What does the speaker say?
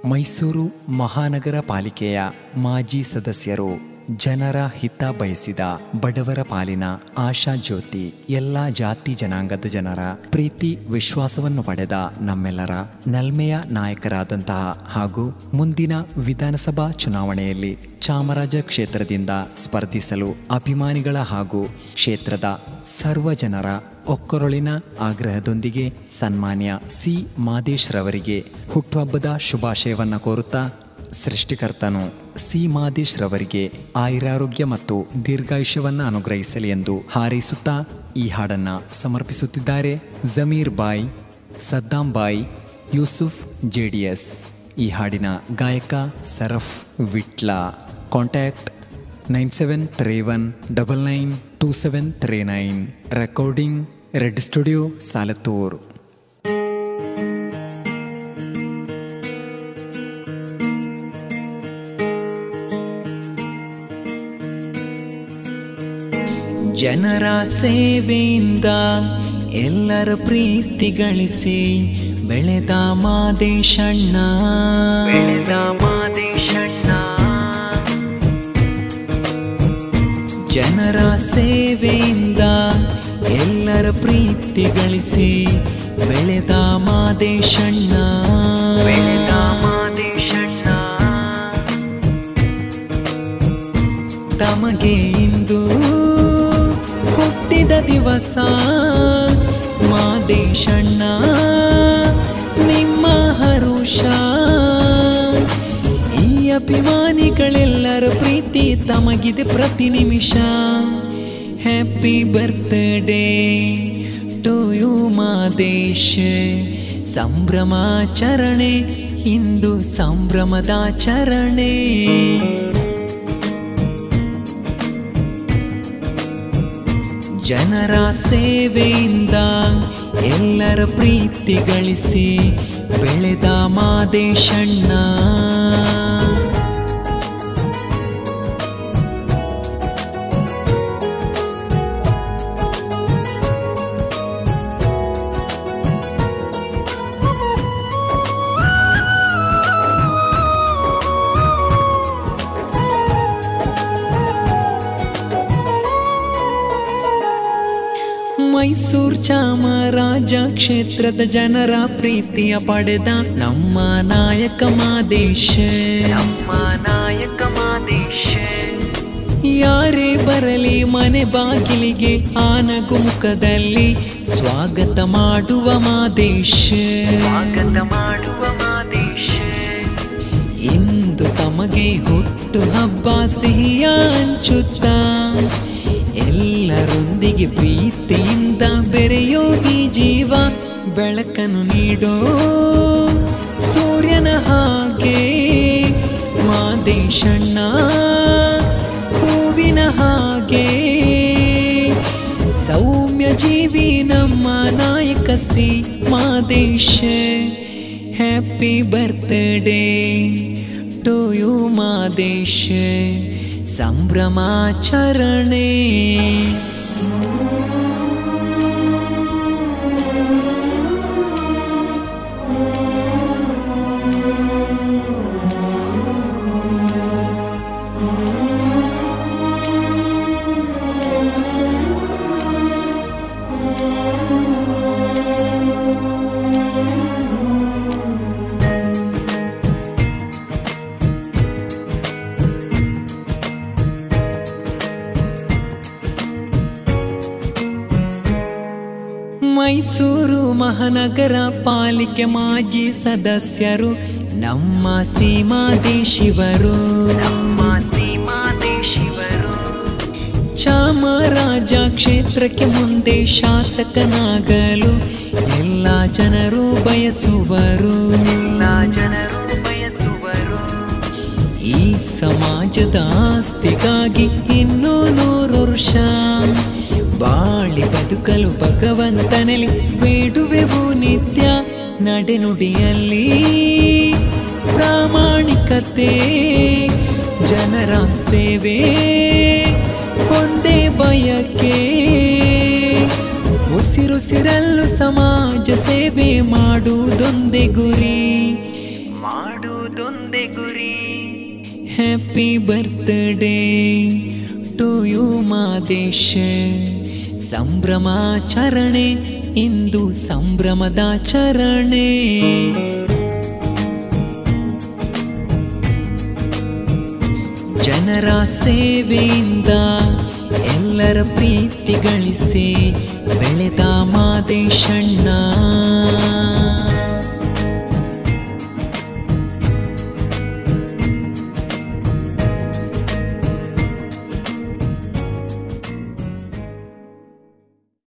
ಮೈಸೂರು ಮಹಾನಗರ ಪಾಲಿಕೆಯ ಮಾಜಿ ಸದಸ್ಯರು ಜನರ ಹಿತ ಬಯಸಿದ ಬಡವರ ಪಾಲಿನ ಆಶಾ ಜ್ಯೋತಿ ಎಲ್ಲ ಜಾತಿ ಜನಾಂಗದ ಜನರ ಪ್ರೀತಿ ವಿಶ್ವಾಸವನ್ನು ಪಡೆದ ನಮ್ಮೆಲ್ಲರ ನಲ್ಮೆಯ ನಾಯಕರಾದಂತಹ ಹಾಗೂ ಮುಂದಿನ ವಿಧಾನಸಭಾ ಚುನಾವಣೆಯಲ್ಲಿ ಚಾಮರಾಜ ಕ್ಷೇತ್ರದಿಂದ ಸ್ಪರ್ಧಿಸಲು ಅಭಿಮಾನಿಗಳ ಹಾಗೂ ಕ್ಷೇತ್ರದ ಸರ್ವ ಜನರ ಒಕ್ಕೊರಳಿನ ಆಗ್ರಹದೊಂದಿಗೆ ಸನ್ಮಾನ್ಯ ಸಿ ಮಾದೇಶ್ ರವರಿಗೆ ಹುಟ್ಟುಹಬ್ಬದ ಶುಭಾಶಯವನ್ನು ಕೋರುತ್ತಾ ಸೃಷ್ಟಿಕರ್ತನು ಸಿ ಮಾದೇಶ್ ರವರಿಗೆ ಆಯುರಾರೋಗ್ಯ ಮತ್ತು ದೀರ್ಘಾಯುಷ್ಯವನ್ನು ಅನುಗ್ರಹಿಸಲಿ ಎಂದು ಹಾರೈಸುತ್ತಾ ಈ ಹಾಡನ್ನು ಸಮರ್ಪಿಸುತ್ತಿದ್ದಾರೆ Zameer bhai Saddam bhai Yusuf J D S ಈ ಹಾಡಿನ ಗಾಯಕ Saraf Vitla contact nine seven three one double nine two seven three nine recording red studio Salathur ಜನರ ಸೇವೆಯಿಂದ ಎಲ್ಲರ ಪ್ರೀತಿ ಗಳಿಸಿ ಬೆಳೆದ ಮಾದೇಶಣ್ಣ ಬೆಳೆದ ಮಾದೇಶಣ್ಣ ಜನರ ಸೇವೆಯಿಂದ ಎಲ್ಲರ ಪ್ರೀತಿ ಗಳಿಸಿ ಬೆಳೆದ ಮಾದೇಶಣ್ಣ ಬೆಳೆದ ಮಾದೇಶಣ್ಣ ತಮಗೆ ಇಂದು ಹುಟ್ಟಿದ ದಿವಸ ಮಾದೇಶಣ್ಣ ನಿಮ್ಮ ಹರುಷ ಈ ಅಭಿಮಾನಿಗಳೆಲ್ಲರ ಪ್ರೀತಿ ತಮಗಿದೆ ಪ್ರತಿ ನಿಮಿಷ happy birthday to you Madesh ಸಂಭ್ರಮಾಚರಣೆ ಇಂದು ಸಂಭ್ರಮದಾಚರಣೆ ಜನರ ಸೇವೆಯಿಂದ ಎಲ್ಲರ ಪ್ರೀತಿ ಗಳಿಸಿ ಬೆಳೆದ ಮಾದೇಶಣ್ಣ ಮೈಸೂರು ಚಾಮರಾಜ ಕ್ಷೇತ್ರದ ಜನರ ಪ್ರೀತಿಯ ಪಡೆದ ನಮ್ಮ ನಾಯಕ ಮಾದೇಶ ನಮ್ಮ ನಾಯಕ ಮಾದೇಶ ಯಾರೇ ಬರಲಿ ಮನೆ ಬಾಗಿಲಿಗೆ ಆನಗುಮುಖದಲ್ಲಿ ಸ್ವಾಗತ ಮಾಡುವ ಮಾದೇಶ ಸ್ವಾಗತ ಮಾಡುವ ಮಾದೇಶ ಇಂದು ತಮಗೆ ಹುಟ್ಟು ಹಬ್ಬ ಸಿಹಿಯ ಹಂಚುತ್ತಾ ಎಲ್ಲರೊಂದಿಗೆ ಪ್ರೀತಿಯಿಂದ ಬೆರೆಯೋ ಈ ಜೀವ ಬೆಳಕನ್ನು ನೀಡೋ ಸೂರ್ಯನ ಹಾಗೆ ಮಾದೇಶಣ್ಣ ಹೂವಿನ ಹಾಗೆ ಸೌಮ್ಯ ಜೀವಿ ನಮ್ಮ ನಾಯಕ C Madesha happy birthday to you Madesha ಸಂಭ್ರಮಾಚರಣೆ ಮೈಸೂರು ಮಹಾನಗರ ಪಾಲಿಕೆ ಮಾಜಿ ಸದಸ್ಯರು ನಮ್ಮ ಸೀಮಾದೇಶಿವರು ನಮ್ಮ ಸೀಮಾದೇಶಿವರು ಚಾಮರಾಜ ಕ್ಷೇತ್ರಕ್ಕೆ ಮುಂದೆ ಶಾಸಕನಾಗಲು ಎಲ್ಲ ಜನರು ಬಯಸುವರು ಎಲ್ಲ ಜನರು ಬಯಸುವರು ಈ ಸಮಾಜದ ಆಸ್ತಿಗಾಗಿ ಇನ್ನೂ ನೂರು ವರ್ಷ ಬಾಳಿ ಬದುಕಲು ಭಗವಂತನಲ್ಲಿ ಬೇಡುವೆವು ನಿತ್ಯ ನಡೆನುಡಿಯಲ್ಲಿ ಪ್ರಾಮಾಣಿಕತೆ ಜನರ ಸೇವೆ ಒಂದೇ ಬಯಕೆ ಉಸಿರುಸಿರಲ್ಲೂ ಸಮಾಜ ಸೇವೆ ಮಾಡುವುದೊಂದೇ ಗುರಿ ಮಾಡುವುದು ನಮ್ಮದೊಂದೇ ಗುರಿ happy birthday to you Madesha ಸಂಭ್ರಮಾಚರಣೆ ಇಂದು ಸಂಭ್ರಮದಾಚರಣೆ ಜನರ ಸೇವೆಯಿಂದ ಎಲ್ಲರ ಪ್ರೀತಿ ಗಳಿಸಿ ಬೆಳೆದ ಮಾದೇಶಣ್ಣ